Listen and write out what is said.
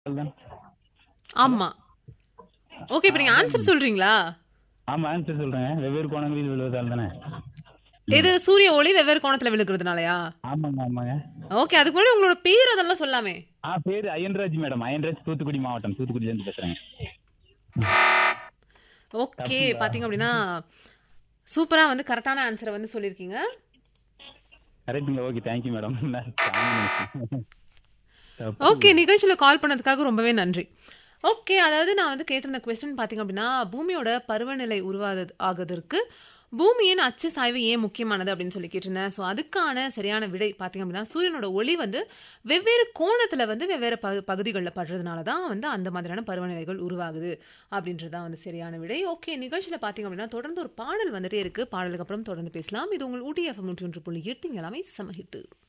தான் ஆமா ஓகே இப்போ நீங்க ஆன்சர் சொல்றீங்களா ஆமா ஆன்சர் சொல்றேன் வெவ்வேறு கோணங்களில் விழுவதால் தானே இது சூரிய ஒளி வெவ்வேறு கோணத்துல விழுக்கிறதுனாலயா ஆமாங்க ஆமாங்க ஓகே அதுக்கு முன்னாடி உங்களோட பேர் அதெல்லாம் சொல்லாமே ஆ பேரு அயன்ராஜ் மேடம் அயன்ராஜ் தூத்துக்குடி மாவட்டம் தூத்துக்குடியில இருந்து பேசுறேங்க ஓகே பாத்தீங்க அப்படின்னா சூப்பரா வந்து கரெக்டான ஆன்சரை வந்து சொல்லியிருக்கீங்க கரெக்டுங்க ஓகே தேங்க்யூ மேடம் ஓகே நிகழ்ச்சியில கால் பண்ணதுக்காக ரொம்பவே நன்றி ஓகே அதாவது நான் வந்து கேட்டிருந்த கொஸ்டின் பார்த்தீங்க அப்படின்னா பூமியோட பருவநிலை உருவாது ஆகுவதற்கு பூமியின் அச்சு சாய்வு ஏன் முக்கியமானது அப்படின்னு சொல்லி கேட்டிருந்தேன் ஸோ அதுக்கான சரியான விடை பார்த்தீங்க அப்படின்னா சூரியனோட ஒளி வந்து வெவ்வேறு கோணத்தில் வந்து வெவ்வேறு பகு பகுதிகளில் படுறதுனால தான் வந்து அந்த மாதிரியான பருவநிலைகள் உருவாகுது அப்படின்றது தான் வந்து சரியான விடை ஓகே நிகழ்ச்சியில் பார்த்தீங்க அப்படின்னா தொடர்ந்து ஒரு பாடல் வந்துட்டே இருக்கு பாடலுக்கு அப்புறம் தொடர்ந்து பேசலாம் இது உங்கள் ஊட்டி எஃப்எம் நூற்றி ஒன்று புள்ளி எட்டு இங்க எல்லாமே சமஹிட்டு